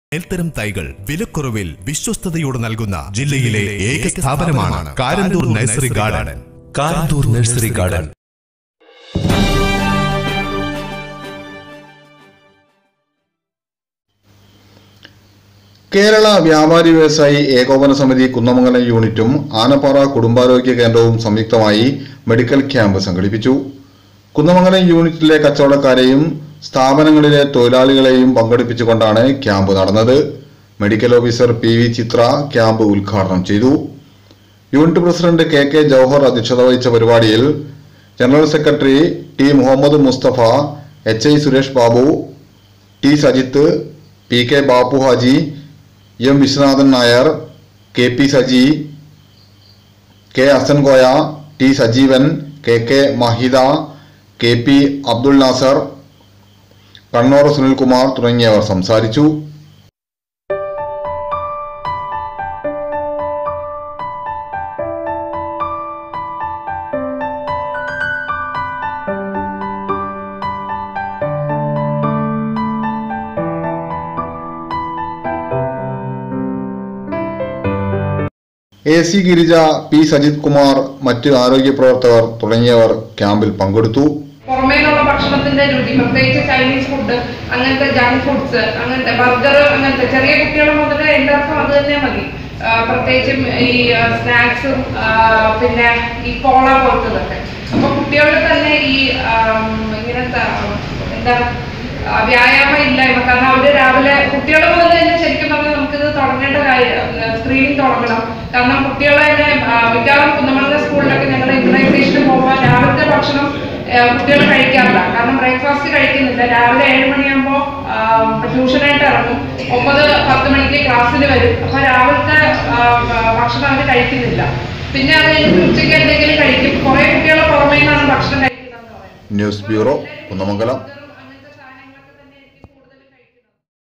മേൽത്തരം തൈകൾ വിലക്കുറവിൽ വിശ്വസ്തയോടെ നൽകുന്ന ജില്ലയിലെ ഏക സ്ഥാപനമാണ് Karanthur nursery garden Karanthur nursery garden Kerala വ്യാപാരി വ്യവസായി ഏകോപന സമിതി കുന്നമംഗലം യൂണിറ്റും ആനപ്പാറ കുടുംബാരോഗ്യ കേന്ദ്രവും സംയുക്തമായി മെഡിക്കൽ ക്യാമ്പ് സംഘടിപ്പിച്ചു കുന്നമംഗലം യൂണിറ്റിലെ കച്ചവടക്കാരെയും സ്ഥാപനങ്ങളിലെ തൊഴിലാളികളെയും പങ്കെടുപ്പിച്ചുകൊണ്ടാണ് ക്യാമ്പ് നടന്നത് medical officer P V Chithra camp ഉദ്ഘാടനം ചെയ്തു unit president K K Jouhar അധ്യക്ഷത വഹിച്ച പരിപാടിയിൽ general secretary T Muhammad Musthafa H I Suresh Babu T Sajith P K Bappu Haji M Viswanathan Nair K P Saji K Hasankoya T Sajeevan K K Mahida K P Abdul Nasar Kannur Sunilkumar തുടങ്ങിയവർ സംസാരിച്ചു A C Girija P Sajith Kumar മറ്റ് ആരോഗ്യ പ്രവർത്തകർ തുടങ്ങിയവർ ക്യാമ്പിൽ പങ്കെടുത്തു പുറമേലുള്ള ഭക്ഷണത്തിന്റെ രുചി പ്രത്യേകിച്ച് ചൈനീസ് ഫുഡ് അങ്ങനത്തെ ജങ്ക് ഫുഡ്സ് അങ്ങനത്തെ ബർഗർ അങ്ങനത്തെ ചെറിയ കുട്ടികൾ മുതൽ എല്ലാവർക്കും അത് തന്നെ മതി ആ, പ്രത്യേകിച്ചും ഈ സ്നാക്സും പിന്നെ ഈ കോള പോലത്തതൊക്കെ അപ്പൊ കുട്ടികളുടെ തന്നെ ഈ ആം, ഇങ്ങനത്തെ എന്താ ആ, വ്യായാമം ഇല്ലായ്മ കാരണം അവര് രാവിലെ കുട്ടികൾ മുതൽ തന്നെ ശരിക്കും പറഞ്ഞാൽ നമുക്കിത് തുടങ്ങേണ്ട കാര്യം സ്ക്രീനിങ് തുടങ്ങണം കാരണം കുട്ടികളെ തന്നെ ആ, മിക്കവാറും കുന്നമംഗലം സ്കൂളിലൊക്കെ ഞങ്ങൾ ഇമ്മ്യൂണൈസേഷന് പോകുമ്പോൾ രാവിലത്തെ ഭക്ഷണം കുട്ടികൾ കഴിക്കാറില്ല കാരണം ബ്രേക്ക്ഫാസ്റ്റ് കഴിക്കുന്നില്ല രാവിലെ ഏഴ് മണിയാകുമ്പോൾ ട്യൂഷനായിട്ട് ഇറങ്ങും ഒമ്പത് പത്ത് മണിക്ക് ക്ലാസ്സിൽ വരും അപ്പൊ രാവിലത്തെ ആ, ഭക്ഷണം അവർ കഴിക്കുന്നില്ല പിന്നെ അത് കഴിഞ്ഞിട്ട് ഉച്ചയ്ക്ക് എന്തെങ്കിലും കഴിക്കും കുറെ കുട്ടികളെ പുറമേ നിന്നാണ് ഭക്ഷണം കഴിക്കുന്നത് ന്യൂസ് ബ്യൂറോ കുന്നമംഗലം